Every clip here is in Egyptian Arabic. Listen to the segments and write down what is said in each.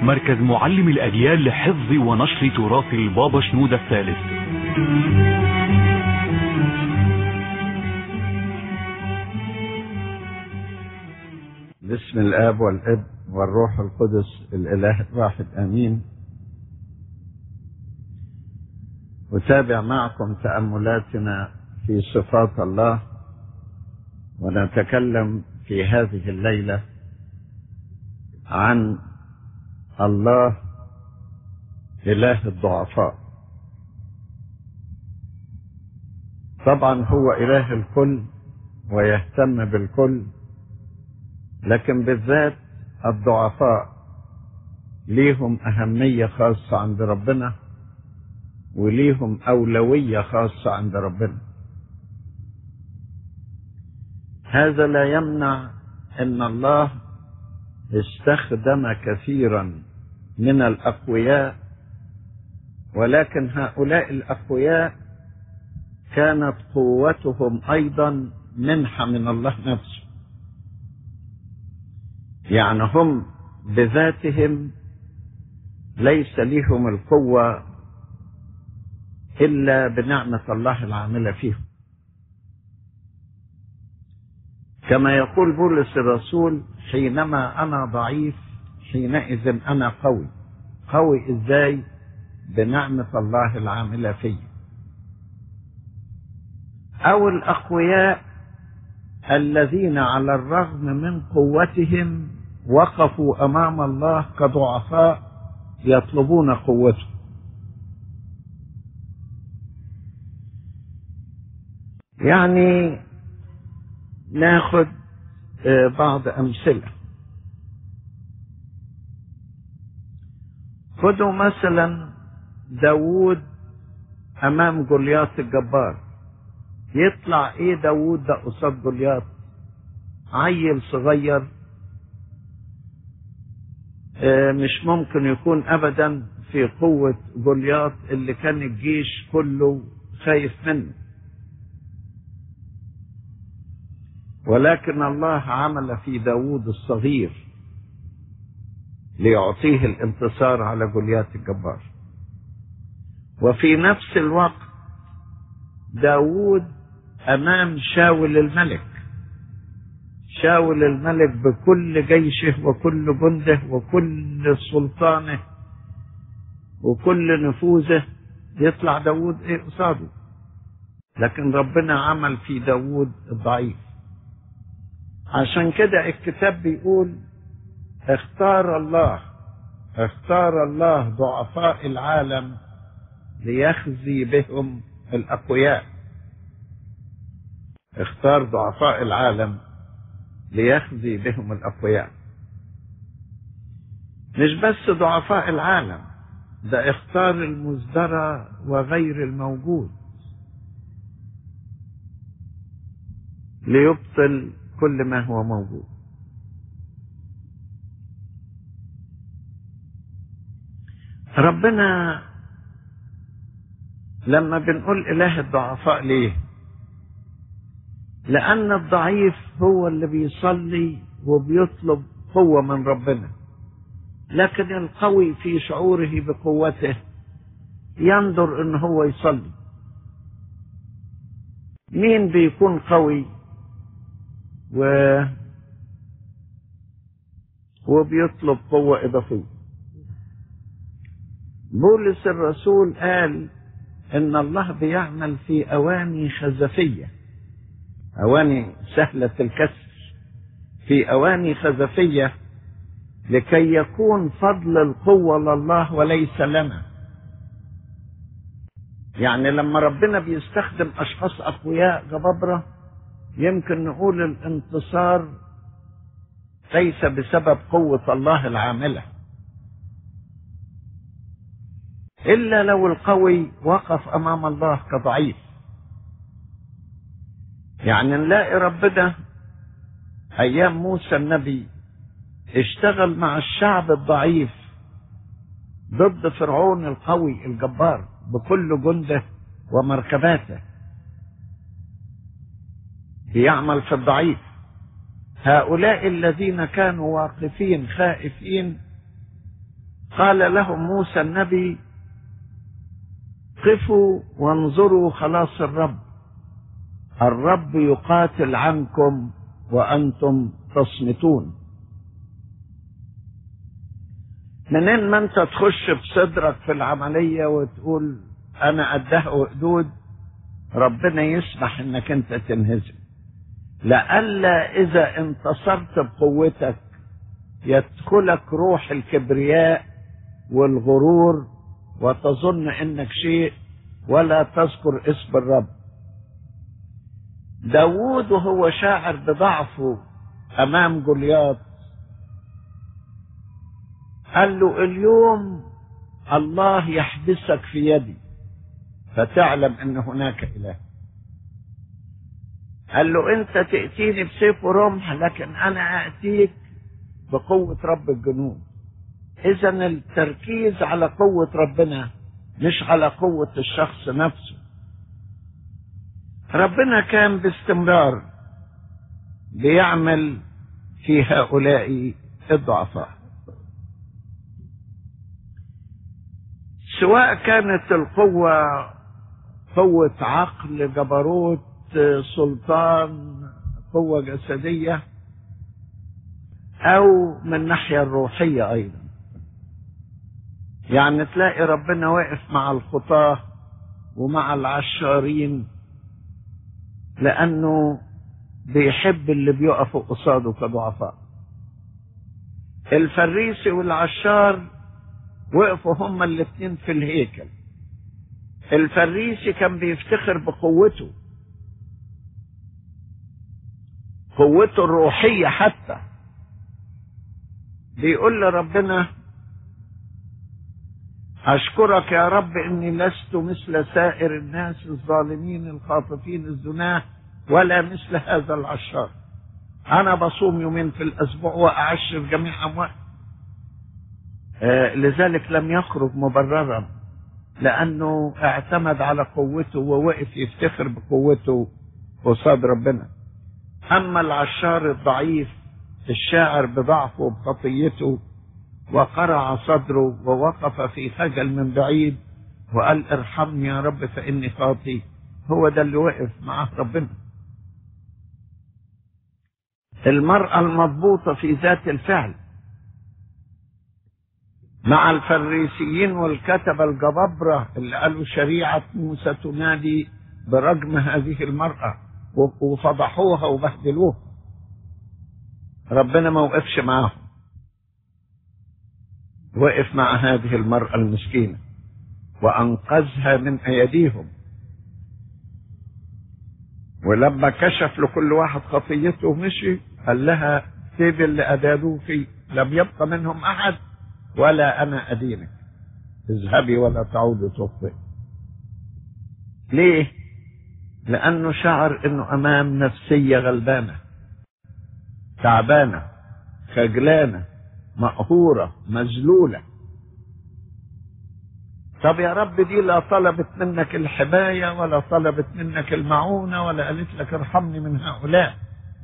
مركز معلم الأجيال لحفظ ونشر تراث البابا شنودة الثالث بسم الآب والابن والروح القدس الإله الواحد آمين أتابع معكم تأملاتنا في صفات الله ونتكلم في هذه الليلة عن الله إله الضعفاء طبعا هو إله الكل ويهتم بالكل لكن بالذات الضعفاء ليهم أهمية خاصة عند ربنا وليهم أولوية خاصة عند ربنا هذا لا يمنع أن الله استخدم كثيرا من الأقوياء ولكن هؤلاء الأقوياء كانت قوتهم أيضا منحة من الله نفسه يعني هم بذاتهم ليس لهم القوة إلا بنعمة الله العاملة فيهم كما يقول بولس الرسول حينما أنا ضعيف حينئذ أنا قوي قوي إزاي بنعمة الله العاملة فيه أو الأقوياء الذين على الرغم من قوتهم وقفوا امام الله كضعفاء يطلبون قوته يعني ناخذ بعض امثله خذوا مثلا داوود امام جولياث الجبار يطلع ايه داوود ده قصاد جولياث عيل صغير مش ممكن يكون ابدا في قوة جولياث اللي كان الجيش كله خايف منه ولكن الله عمل في داوود الصغير ليعطيه الانتصار على جولياث الجبار وفي نفس الوقت داوود امام شاول الملك شاول الملك بكل جيشه وكل جنده وكل سلطانه وكل نفوذه يطلع داود ايه قصاده لكن ربنا عمل في داود الضعيف عشان كده الكتاب بيقول اختار الله اختار الله ضعفاء العالم ليخزي بهم الاقوياء اختار ضعفاء العالم ليخزي بهم الأقوياء مش بس ضعفاء العالم ده اختار المزدرى وغير الموجود ليبطل كل ما هو موجود ربنا لما بنقول إله الضعفاء ليه لأن الضعيف هو اللي بيصلي وبيطلب قوة من ربنا لكن القوي في شعوره بقوته ينظر ان هو يصلي مين بيكون قوي و وبيطلب قوة إضافية بولس الرسول قال إن الله بيعمل في أواني خزفية أواني سهلة الكسر في أواني خزفية لكي يكون فضل القوة لله وليس لنا يعني لما ربنا بيستخدم أشخاص أقوياء جبابرة يمكن نقول الانتصار ليس بسبب قوة الله العاملة إلا لو القوي وقف أمام الله كضعيف يعني نلاقي ربنا ايام موسى النبي اشتغل مع الشعب الضعيف ضد فرعون القوي الجبار بكل جنده ومركباته بيعمل في الضعيف هؤلاء الذين كانوا واقفين خائفين قال لهم موسى النبي قفوا وانظروا خلاص الرب الرب يقاتل عنكم وانتم تصمتون منين ما انت تخش بصدرك في العملية وتقول انا قدها وقدود ربنا يسمح انك انت تنهزم لئلا اذا انتصرت بقوتك يدخلك روح الكبرياء والغرور وتظن انك شيء ولا تذكر اسم الرب داوود وهو شاعر بضعفه امام جولياط قال له اليوم الله يحبسك في يدي فتعلم ان هناك اله قال له انت تأتيني بسيف ورمح لكن انا اتيك بقوة رب الجنود اذا التركيز على قوة ربنا مش على قوة الشخص نفسه ربنا كان باستمرار بيعمل في هؤلاء الضعفاء سواء كانت القوة قوة عقل جبروت سلطان قوة جسدية أو من الناحية الروحية أيضا يعني تلاقي ربنا واقف مع الخطاة ومع العشارين لأنه بيحب اللي بيقفوا قصاده كضعفاء الفريسي والعشار وقفوا هما الاثنين في الهيكل الفريسي كان بيفتخر بقوته قوته الروحية حتى بيقول لربنا أشكرك يا رب إني لست مثل سائر الناس الظالمين الخاطفين الزناه ولا مثل هذا العشار أنا بصوم يومين في الأسبوع وأعشر جميع أموال آه لذلك لم يخرج مبررا لأنه اعتمد على قوته ووقف يفتخر بقوته قصاد ربنا أما العشار الضعيف الشاعر بضعفه وبخطيته وقرع صدره ووقف في خجل من بعيد وقال ارحمني يا رب فإني خاطي هو ده اللي وقف معاه ربنا المرأة المضبوطة في ذات الفعل مع الفريسيين والكتبة الجبابرة اللي قالوا شريعة موسى تنادي برجم هذه المرأة وفضحوها وبهدلوها ربنا ما وقفش معاهم وقف مع هذه المرأة المسكينة وأنقذها من أيديهم ولما كشف لكل واحد خطيته ومشي قال لها سيب اللي أدادوك لم يبق منهم أحد ولا أنا أدينك اذهبي ولا تعودي تخطئ ليه؟ لأنه شعر أنه أمام نفسية غلبانة تعبانة خجلانة مقهورة مذلولة طب يا رب دي لا طلبت منك الحماية ولا طلبت منك المعونة ولا قالت لك ارحمني من هؤلاء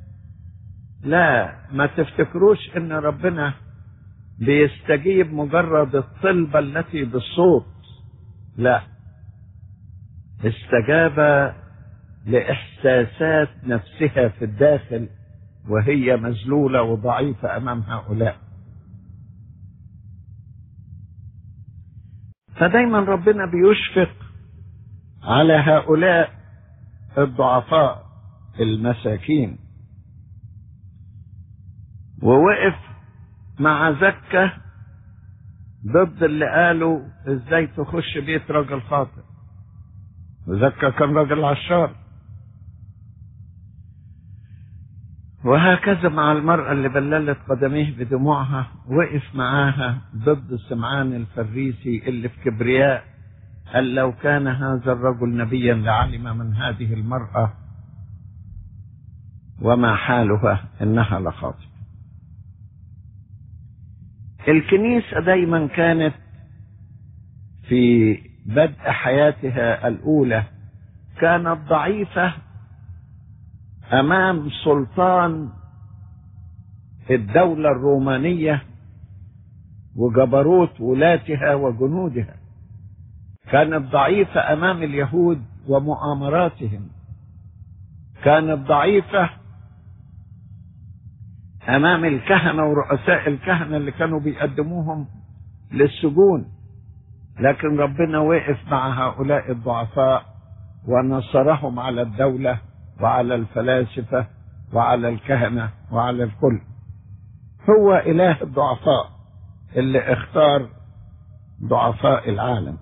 لا ما تفتكروش ان ربنا بيستجيب مجرد الطلبة التي بالصوت لا استجاب لإحساسات نفسها في الداخل وهي مذلولة وضعيفة أمام هؤلاء فدايما ربنا بيشفق على هؤلاء الضعفاء المساكين ووقف مع زكة ضد اللي قالوا ازاي تخش بيت راجل خاطئ وزكة كان راجل عشار وهكذا مع المرأة اللي بللت قدميه بدموعها وقف معاها ضد سمعان الفريسي اللي في كبرياء قال لو كان هذا الرجل نبيا لعلم من هذه المرأة وما حالها انها لخاطئة الكنيسة دايما كانت في بدء حياتها الأولى كانت ضعيفة أمام سلطان الدولة الرومانية وجبروت ولاتها وجنودها كانت ضعيفة أمام اليهود ومؤامراتهم كانت ضعيفة أمام الكهنة ورؤساء الكهنة اللي كانوا بيقدموهم للسجون لكن ربنا وقف مع هؤلاء الضعفاء ونصرهم على الدولة وعلى الفلاسفة وعلى الكهنة وعلى الكل هو إله الضعفاء اللي اختار ضعفاء العالم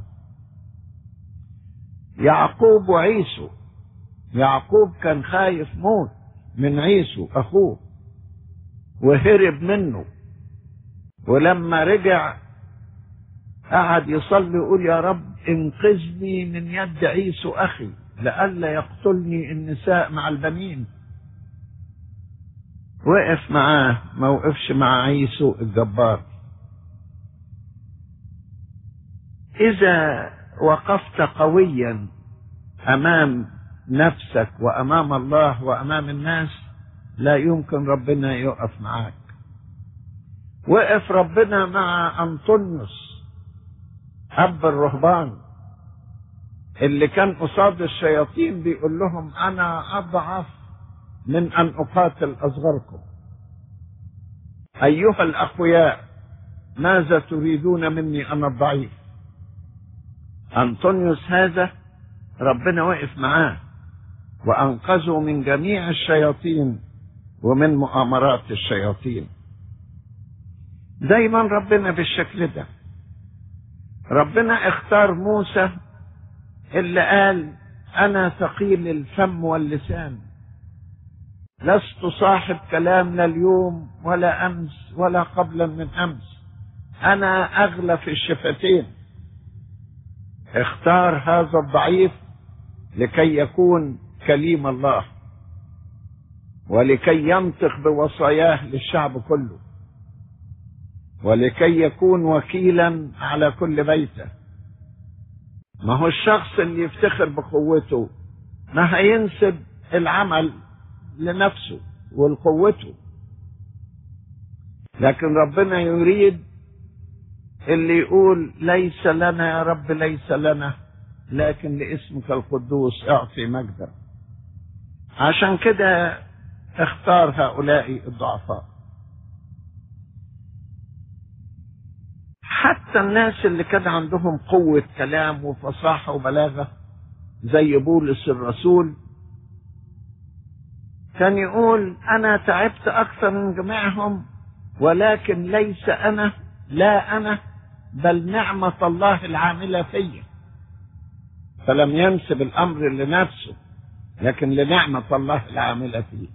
يعقوب وعيسو يعقوب كان خايف موت من عيسو أخوه وهرب منه ولما رجع قعد يصلي يقول يا رب انقذني من يد عيسو أخي لئلا يقتلني النساء مع البنين وقف معاه ما وقفش مع عيسو الجبار إذا وقفت قويا أمام نفسك وأمام الله وأمام الناس لا يمكن ربنا يقف معاك وقف ربنا مع أنطونيوس أب الرهبان اللي كان قصاد الشياطين بيقول لهم أنا أضعف من أن أقاتل أصغركم أيها الأقوياء ماذا تريدون مني أنا الضعيف أنطونيوس هذا ربنا وقف معاه وأنقذه من جميع الشياطين ومن مؤامرات الشياطين دايما ربنا بالشكل ده ربنا اختار موسى اللي قال أنا ثقيل الفم واللسان لست صاحب كلام لا اليوم ولا أمس ولا قبلا من أمس أنا أغلى في الشفتين اختار هذا الضعيف لكي يكون كليم الله ولكي ينطق بوصاياه للشعب كله ولكي يكون وكيلا على كل بيته ما هو الشخص اللي يفتخر بقوته ما هينسب العمل لنفسه ولقوته لكن ربنا يريد اللي يقول ليس لنا يا رب ليس لنا لكن لاسمك القدوس اعطي مجدا عشان كده اختار هؤلاء الضعفاء حتى الناس اللي كان عندهم قوة كلام وفصاحة وبلاغة زي بولس الرسول كان يقول أنا تعبت أكثر من جميعهم ولكن ليس أنا لا أنا بل نعمة الله العاملة فيا فلم ينسب الأمر لنفسه لكن لنعمة الله العاملة فيه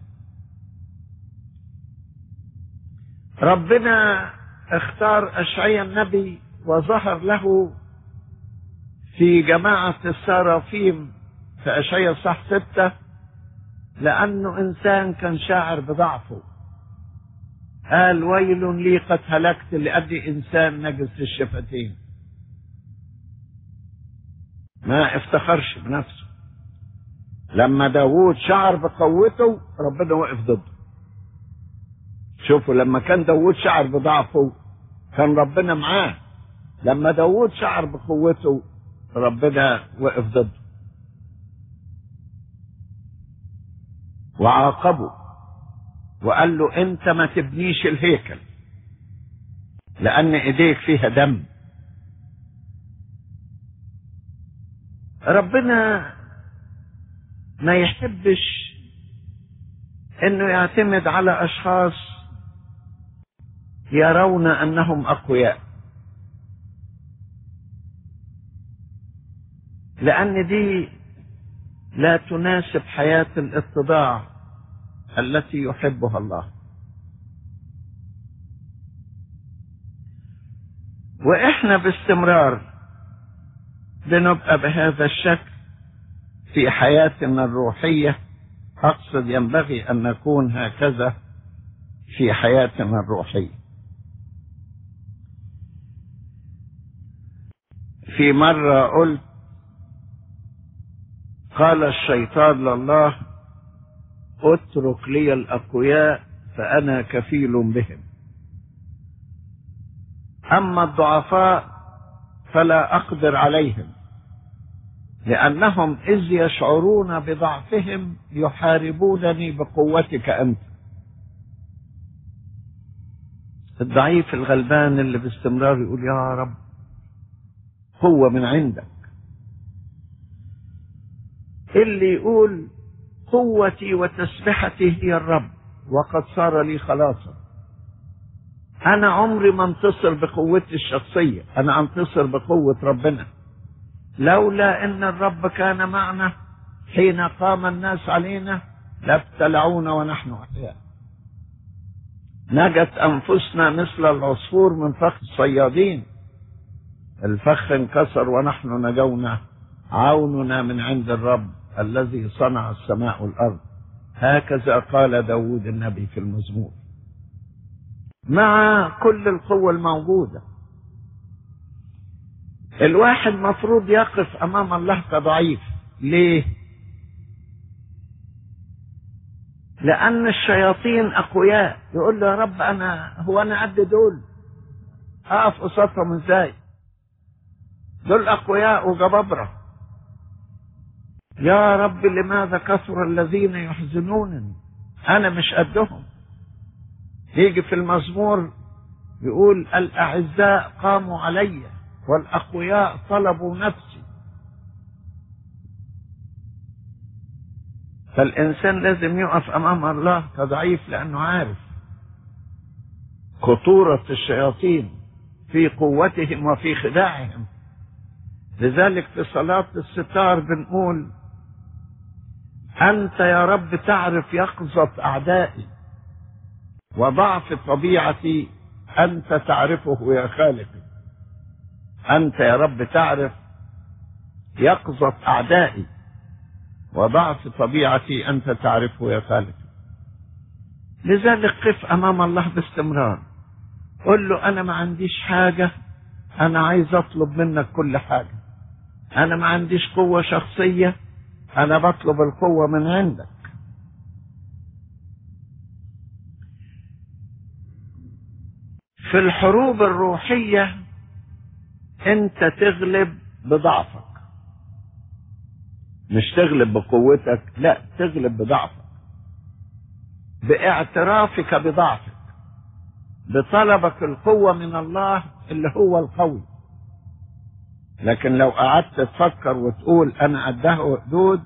ربنا اختار أشعيا النبي وظهر له في جماعة السرافيم في أشعيا صح ستة لأنه إنسان كان شاعر بضعفه قال ويل لي قد هلكت لأني إنسان نجس الشفتين ما افتخرش بنفسه لما داوود شعر بقوته ربنا وقف ضده شوفوا لما كان داوود شعر بضعفه كان ربنا معاه لما داوود شعر بقوته ربنا وقف ضده وعاقبه وقال له انت ما تبنيش الهيكل لان ايديك فيها دم ربنا ما يحبش انه يعتمد على اشخاص يرون انهم اقوياء لان دي لا تناسب حياه الاتضاع التي يحبها الله واحنا باستمرار بنبقى بهذا الشكل في حياتنا الروحيه اقصد ينبغي ان نكون هكذا في حياتنا الروحيه في مره قلت قال الشيطان لله اترك لي الاقوياء فانا كفيل بهم أما الضعفاء فلا أقدر عليهم لأنهم إذ يشعرون بضعفهم يحاربونني بقوتك أنت الضعيف الغلبان اللي باستمرار يقول يا رب قوة من عندك اللي يقول قوتي وتسبحتي هي الرب وقد صار لي خلاصا انا عمري ما انتصر بقوتي الشخصية انا انتصر بقوة ربنا لولا ان الرب كان معنا حين قام الناس علينا لابتلعونا ونحن احياء نجت انفسنا مثل العصفور من فخ الصيادين الفخ انكسر ونحن نجونا عوننا من عند الرب الذي صنع السماء والارض هكذا قال داود النبي في المزمور مع كل القوة الموجودة الواحد مفروض يقف امام الله كضعيف ليه لان الشياطين اقوياء يقول له يا رب انا هو انا قد دول اقف قصادهم ازاي دول اقوياء وجبابره يا رب لماذا كثر الذين يحزنونني انا مش قدهم يجي في المزمور يقول الاعزاء قاموا علي والاقوياء طلبوا نفسي فالانسان لازم يقف امام الله كضعيف لانه عارف خطوره الشياطين في قوتهم وفي خداعهم لذلك في صلاه الستار بنقول انت يا رب تعرف يقظه اعدائي وضعف طبيعتي انت تعرفه يا خالقي انت يا رب تعرف يقظه اعدائي وضعف طبيعتي انت تعرفه يا خالقي لذلك قف امام الله باستمرار قل له انا ما عنديش حاجه انا عايز اطلب منك كل حاجه انا ما عنديش قوه شخصيه انا بطلب القوه من عندك في الحروب الروحيه انت تغلب بضعفك مش تغلب بقوتك لا تغلب بضعفك باعترافك بضعفك بطلبك القوة من الله اللي هو القوي لكن لو قعدت تفكر وتقول انا قده حدود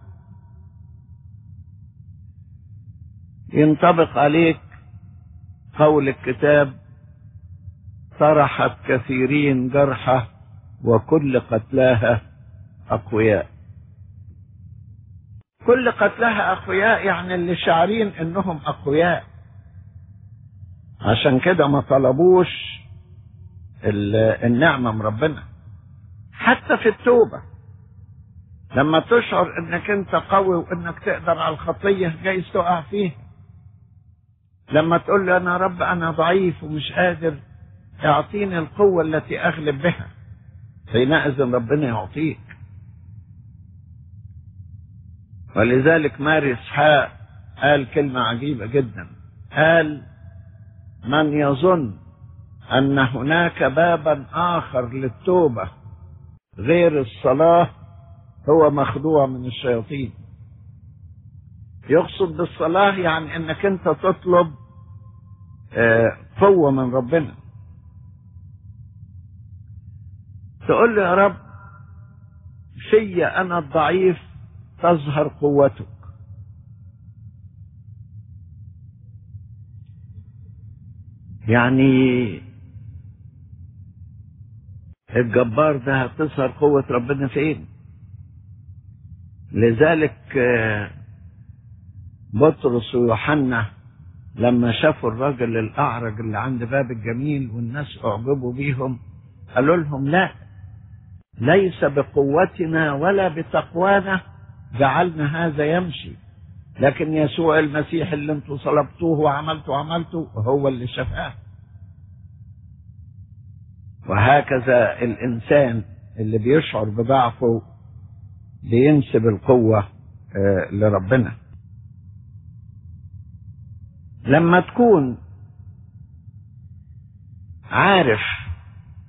ينطبق عليك قول الكتاب طرحت كثيرين جرحى وكل قتلاها اقوياء كل قتلها اقوياء يعني اللي شعرين انهم اقوياء عشان كده ما طلبوش النعمه من ربنا حتى في التوبه لما تشعر انك انت قوي وانك تقدر على الخطيه جايز تقع فيها لما تقول له انا رب انا ضعيف ومش قادر اعطيني القوه التي اغلب بها حينئذ ربنا يعطيك ولذلك ماري اسحاق قال كلمة عجيبة جدا قال من يظن أن هناك بابا آخر للتوبة غير الصلاة هو مخدوع من الشياطين يقصد بالصلاة يعني أنك أنت تطلب قوة من ربنا تقول له يا رب في أنا الضعيف تظهر قوتك يعني الجبار ده هتظهر قوة ربنا فين لذلك بطرس ويوحنا لما شافوا الراجل الأعرج اللي عند باب الجميل والناس أعجبوا بيهم قالوا لهم لا ليس بقوتنا ولا بتقوانا جعلنا هذا يمشي لكن يسوع المسيح اللي انتوا صلبتوه وعملتوا عملتوا هو اللي شفاه وهكذا الانسان اللي بيشعر بضعفه بينسب القوة لربنا لما تكون عارف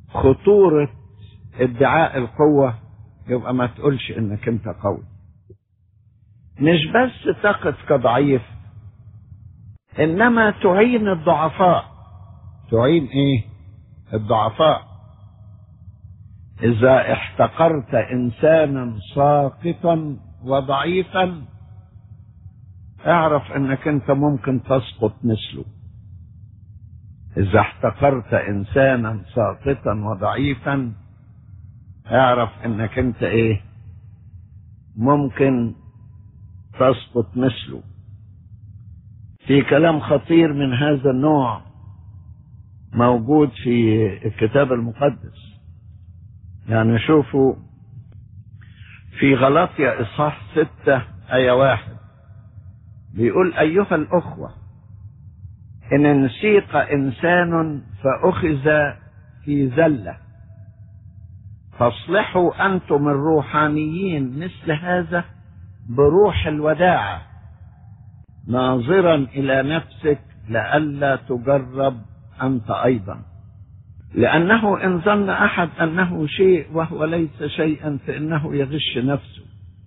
خطورة ادعاء القوة يبقى ما تقولش انك انت قوي مش بس تقف كضعيف انما تعين الضعفاء تعين ايه الضعفاء اذا احتقرت انسانا ساقطا وضعيفا اعرف انك انت ممكن تسقط مثله اذا احتقرت انسانا ساقطا وضعيفا اعرف انك انت ايه ممكن تسقط مثله في كلام خطير من هذا النوع موجود في الكتاب المقدس يعني شوفوا في غلطية إصحاح ستة آية واحد بيقول أيها الأخوة إن انسيق إنسان فأخذ في زلة فاصلحوا أنتم الروحانيين مثل هذا بروح الوداعة ناظرا إلى نفسك لئلا تجرب أنت أيضا لأنه إن ظن أحد أنه شيء وهو ليس شيئا فإنه يغش نفسه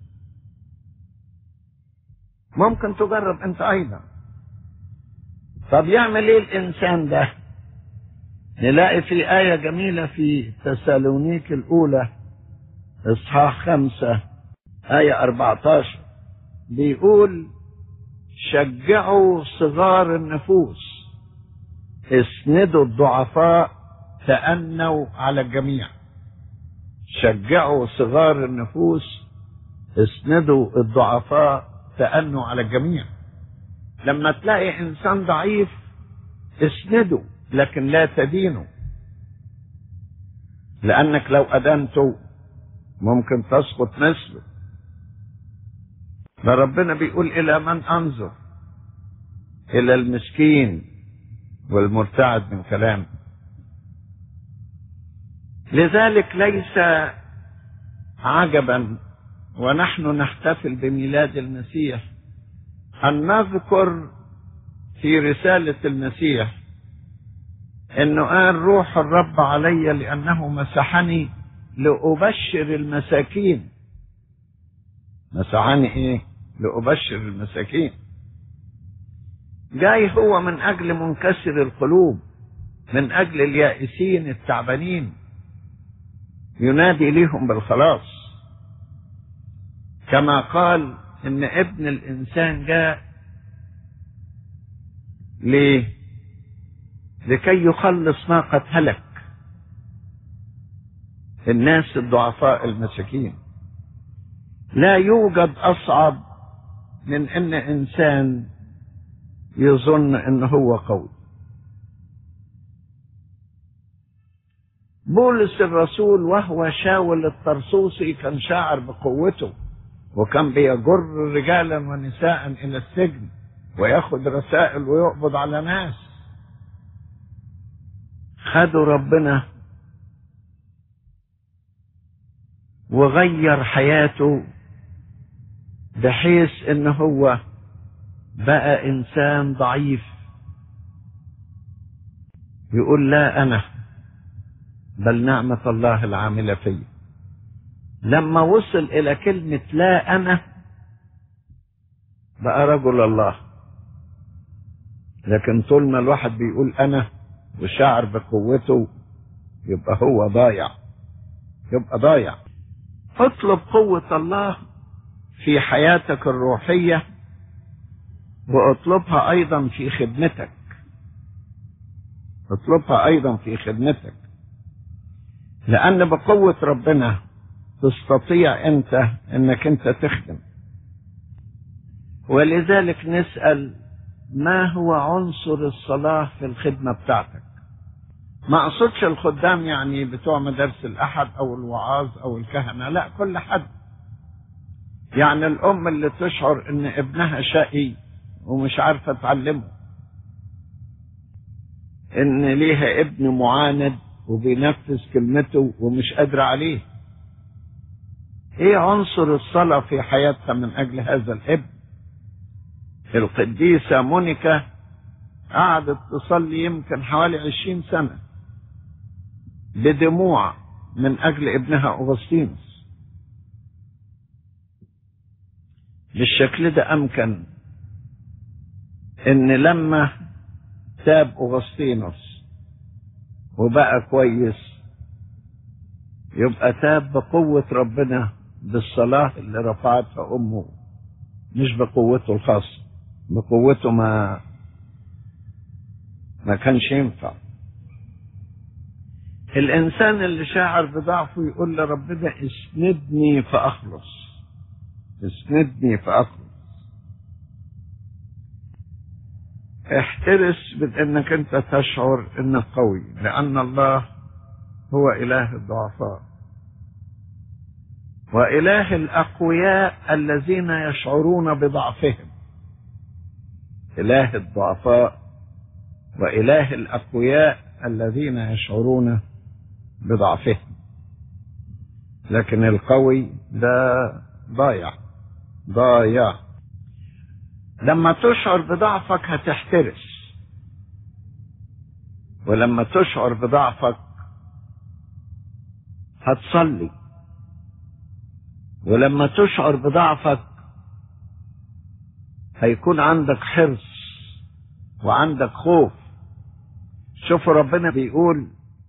ممكن تجرب أنت أيضا طب يعمل إيه الإنسان ده نلاقي في آية جميلة في تسالونيك الأولى إصحاح خمسة آية 14 بيقول شجعوا صغار النفوس اسندوا الضعفاء تأنوا على الجميع شجعوا صغار النفوس اسندوا الضعفاء تأنوا على الجميع لما تلاقي انسان ضعيف اسنده لكن لا تدينه لانك لو ادنته ممكن تسقط مثله ده ربنا بيقول الى من انظر الى المسكين والمرتعد من كلامه لذلك ليس عجبا ونحن نحتفل بميلاد المسيح أن نذكر في رسالة المسيح انه قال روح الرب علي لانه مسحني لابشر المساكين مسحني ايه لابشر المساكين جاي هو من اجل منكسر القلوب من اجل اليائسين التعبانين ينادي ليهم بالخلاص كما قال ان ابن الانسان جاء ليه لكي يخلص ما قد هلك الناس الضعفاء المساكين لا يوجد اصعب من ان انسان يظن ان هو قوي بولس الرسول وهو شاول الطرسوسي كان شاعر بقوته وكان بيجر رجالا ونساء الى السجن وياخد رسائل ويقبض على ناس خدوا ربنا وغير حياته بحيث ان هو بقى انسان ضعيف يقول لا انا بل نعمة الله العاملة فيا لما وصل الى كلمة لا انا بقى رجل الله لكن طول ما الواحد بيقول انا وشعر بقوته يبقى هو ضايع يبقى ضايع اطلب قوة الله في حياتك الروحية واطلبها ايضا في خدمتك اطلبها ايضا في خدمتك لان بقوة ربنا تستطيع انت انك انت تخدم ولذلك نسأل ما هو عنصر الصلاة في الخدمة بتاعتك ما اقصدش الخدام يعني بتوع مدارس الاحد او الوعاظ او الكهنة لا كل حد يعني الام اللي تشعر ان ابنها شقي ومش عارفة تعلمه ان ليها ابن معاند وبينفذ كلمته ومش قادر عليه ايه عنصر الصلاة في حياتها من اجل هذا الابن القديسة مونيكا قعدت تصلي يمكن حوالي عشرين سنة بدموع من أجل ابنها أغسطينوس بالشكل ده أمكن إن لما تاب أغسطينوس وبقى كويس يبقى تاب بقوة ربنا بالصلاة اللي رفعتها أمه مش بقوته الخاصة بقوته ما ما كانش ينفع الإنسان اللي شاعر بضعفه يقول لربنا اسندني فأخلص اسندني فأخلص احترس من انك انت تشعر انك قوي لان الله هو اله الضعفاء واله الاقوياء الذين يشعرون بضعفهم اله الضعفاء واله الاقوياء الذين يشعرون بضعفهم لكن القوي ده ضايع ضايع لما تشعر بضعفك هتحترس ولما تشعر بضعفك هتصلي ولما تشعر بضعفك هيكون عندك حرص وعندك خوف شوفوا ربنا بيقول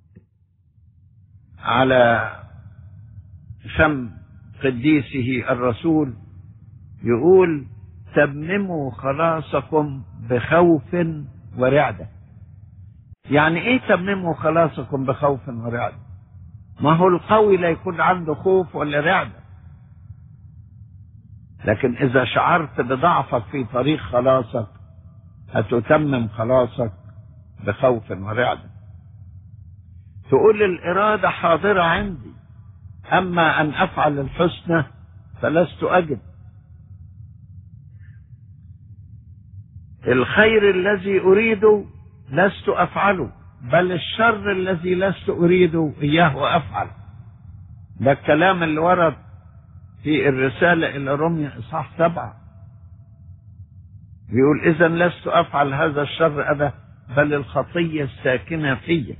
على فم قديسه الرسول يقول تمموا خلاصكم بخوف ورعدة يعني ايه تمموا خلاصكم بخوف ورعدة ما هو القوي لا يكون عنده خوف ولا رعدة لكن اذا شعرت بضعفك في طريق خلاصك هتتمم خلاصك بخوف ورعدة تقول الإرادة حاضرة عندي أما أن أفعل الحسنى فلست أجد الخير الذي أريده لست أفعله بل الشر الذي لست أريده إياه أفعل ده الكلام اللي ورد في الرسالة إلى روميا إصحاح سبعة بيقول إذا لست أفعل هذا الشر أنا بل الخطية الساكنة فيا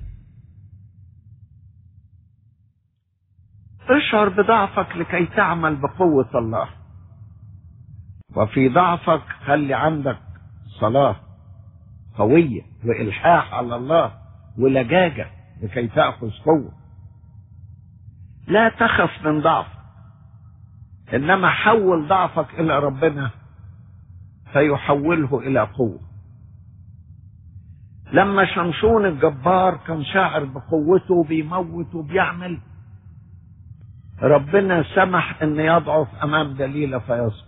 اشعر بضعفك لكي تعمل بقوة الله وفي ضعفك خلي عندك صلاة قوية وإلحاح على الله ولجاجة لكي تأخذ قوة لا تخف من ضعفك إنما حول ضعفك إلى ربنا فيحوله إلى قوة لما شمشون الجبار كان شاعر بقوته بيموت وبيعمل ربنا سمح ان يضعف امام دليل فيصبر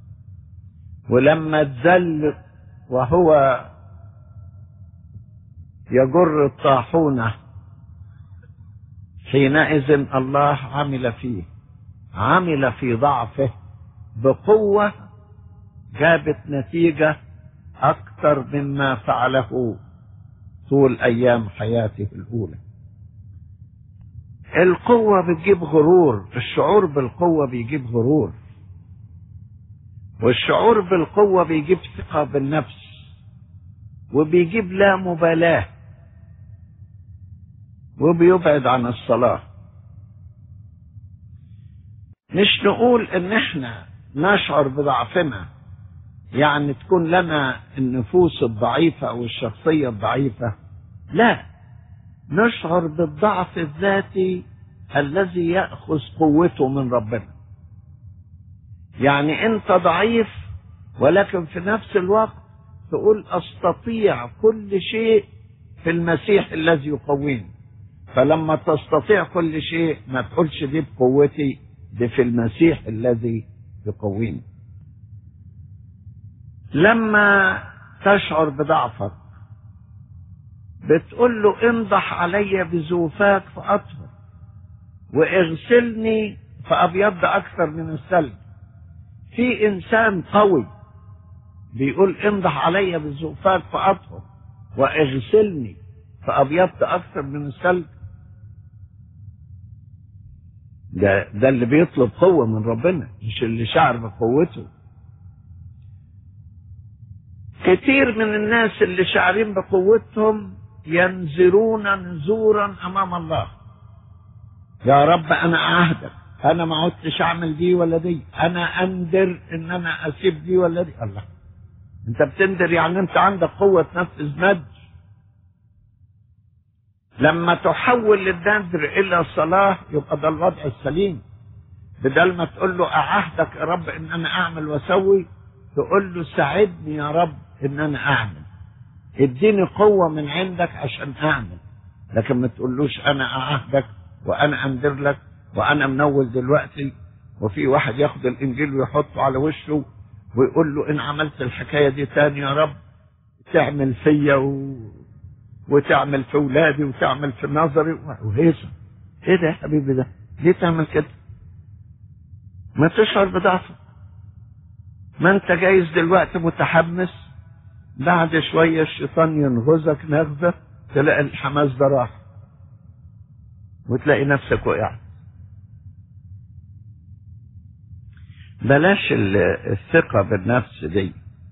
ولما اتذل وهو يجر الطاحونة حينئذ الله عمل فيه عمل في ضعفه بقوة جابت نتيجة أكثر مما فعله طول أيام حياته الأولى القوة بتجيب غرور الشعور بالقوة بيجيب غرور والشعور بالقوة بيجيب ثقة بالنفس وبيجيب لا مبالاة وبيبعد عن الصلاة مش نقول ان احنا نشعر بضعفنا يعني تكون لنا النفوس الضعيفة او الشخصية الضعيفة لا نشعر بالضعف الذاتي الذي ياخذ قوته من ربنا يعني انت ضعيف ولكن في نفس الوقت تقول استطيع كل شيء في المسيح الذي يقويني فلما تستطيع كل شيء ما تقولش دي بقوتي دي في المسيح الذي يقويني لما تشعر بضعفك بتقول له انضح علي بزوفاك فاطهر واغسلني فابيض اكثر من الثلج في انسان قوي بيقول انضح علي بزوفاك فاطهر واغسلني فابيضت اكثر من الثلج ده ده اللي بيطلب قوه من ربنا مش اللي شعر بقوته كتير من الناس اللي شاعرين بقوتهم ينزرون نزورا امام الله يا رب انا اعهدك انا ما عدتش اعمل دي ولا دي انا اندر ان انا اسيب دي ولا دي الله انت بتندر يعني انت عندك قوة تنفذ ندر لما تحول الندر الى صلاة يبقى ده الوضع السليم بدل ما تقول له اعهدك يا رب ان انا اعمل واسوي تقول له ساعدني يا رب ان انا اعمل اديني قوة من عندك عشان اعمل لكن ما تقولوش انا اعهدك وانا انذر لك وانا منول دلوقتي وفي واحد ياخد الانجيل ويحطه على وشه ويقول له ان عملت الحكايه دي تاني يا رب تعمل فيا و... وتعمل في ولادي وتعمل في نظري وهيصه ايه ده يا حبيبي ده ليه تعمل كده ما تشعر بضعفك ما انت جايز دلوقتي متحمس بعد شويه الشيطان ينغزك نغزه تلاقي الحماس ده راح وتلاقي نفسك وقعت بلاش الثقة بالنفس دي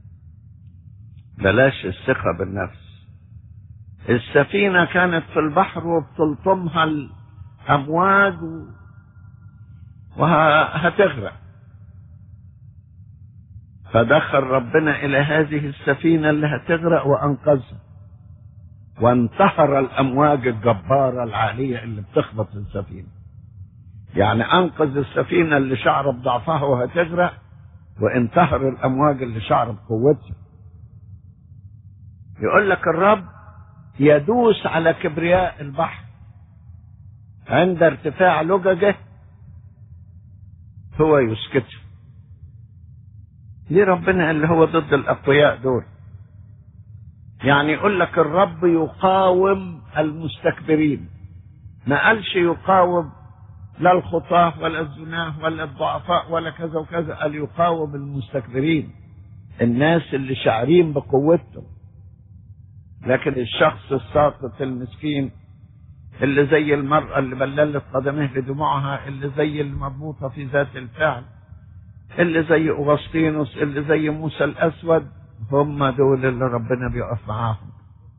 بلاش الثقة بالنفس السفينة كانت في البحر وبتلطمها الأمواج وهتغرق فدخل ربنا إلى هذه السفينة اللي هتغرق وأنقذها وانتهر الأمواج الجبارة العالية اللي بتخبط السفينة يعني انقذ السفينة اللي شعر بضعفها وهتغرق وانتهر الامواج اللي شعر بقوتها يقول لك الرب يدوس على كبرياء البحر عند ارتفاع لججه هو يسكته ليه ربنا اللي هو ضد الاقوياء دول يعني يقول لك الرب يقاوم المستكبرين ما قالش يقاوم لا الخطاة ولا الزناه ولا الضعفاء ولا كذا وكذا قال يقاوم المستكبرين الناس اللي شاعرين بقوتهم لكن الشخص الساقط المسكين اللي زي المرأة اللي بللت قدميه بدموعها اللي زي المربوطة في ذات الفعل اللي زي أغسطينوس اللي زي موسى الأسود هم دول اللي ربنا بيقف معاهم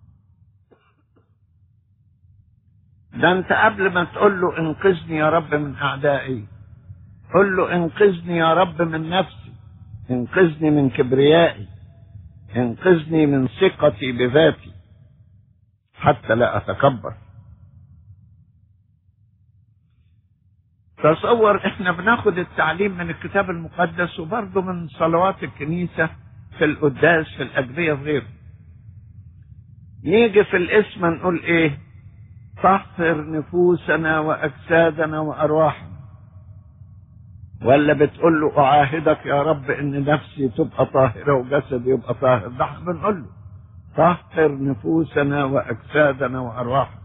ده انت قبل ما تقول له انقذني يا رب من اعدائي قل له انقذني يا رب من نفسي انقذني من كبريائي انقذني من ثقتي بذاتي حتى لا اتكبر تصور احنا بناخد التعليم من الكتاب المقدس وبرضه من صلوات الكنيسة في القداس في الأدبية وغيره نيجي في الاسم نقول ايه طهر نفوسنا واجسادنا وارواحنا ولا بتقول له اعاهدك يا رب ان نفسي تبقى طاهره وجسدي يبقى طاهر ده احنا بنقول له طهر نفوسنا واجسادنا وارواحنا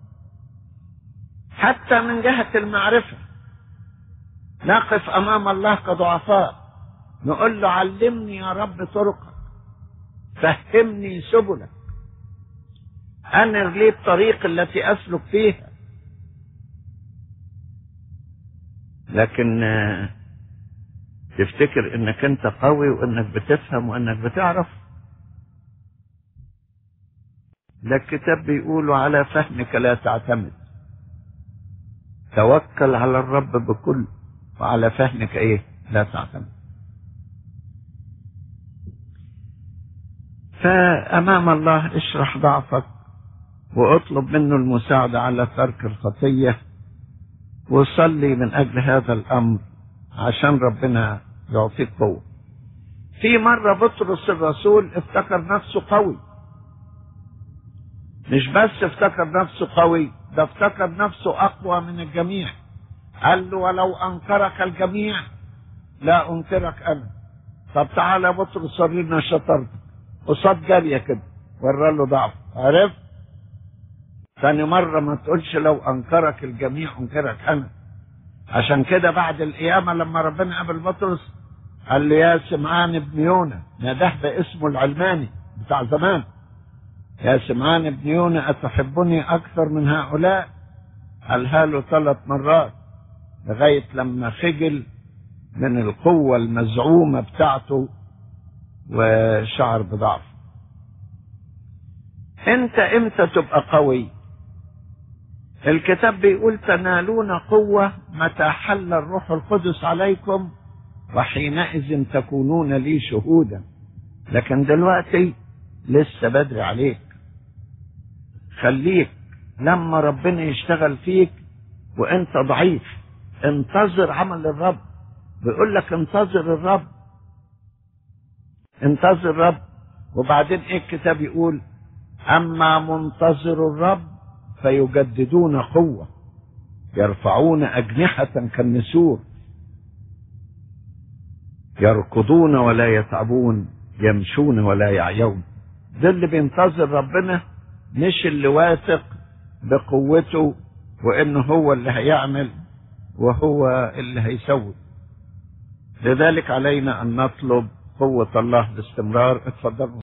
حتى من جهه المعرفه نقف امام الله كضعفاء نقول له علمني يا رب طرقك فهمني سبلك أنر لي الطريق التي أسلك فيها لكن تفتكر انك انت قوي وانك بتفهم وانك بتعرف ده الكتاب بيقول على فهمك لا تعتمد توكل على الرب بكل وعلى فهمك ايه لا تعتمد فامام الله اشرح ضعفك واطلب منه المساعدة على ترك الخطية وصلي من أجل هذا الأمر عشان ربنا يعطيك قوة في مرة بطرس الرسول افتكر نفسه قوي مش بس افتكر نفسه قوي ده افتكر نفسه أقوى من الجميع قال له ولو أنكرك الجميع لا أنكرك أنا طب تعالى بطرس ورينا شطارتك قصاد جارية كده ورى له ضعف عرفت ثاني مرة ما تقولش لو أنكرك الجميع أنكرك أنا عشان كده بعد القيامة لما ربنا قابل بطرس قال لي يا سمعان ابن يونا ناداه باسمه العلماني بتاع زمان يا سمعان ابن يونا أتحبني أكثر من هؤلاء قالها له ثلاث مرات لغاية لما خجل من القوة المزعومة بتاعته وشعر بضعف انت امتى تبقى قوي الكتاب بيقول تنالون قوة متى حل الروح القدس عليكم وحينئذ تكونون لي شهودا لكن دلوقتي لسه بدري عليك خليك لما ربنا يشتغل فيك وانت ضعيف انتظر عمل الرب بيقول لك انتظر الرب انتظر الرب وبعدين ايه الكتاب يقول اما منتظر الرب فيجددون قوه يرفعون اجنحه كالنسور يركضون ولا يتعبون يمشون ولا يعيون ده اللي بينتظر ربنا مش اللي واثق بقوته وانه هو اللي هيعمل وهو اللي هيسوي لذلك علينا ان نطلب قوة الله باستمرار اتفضلوا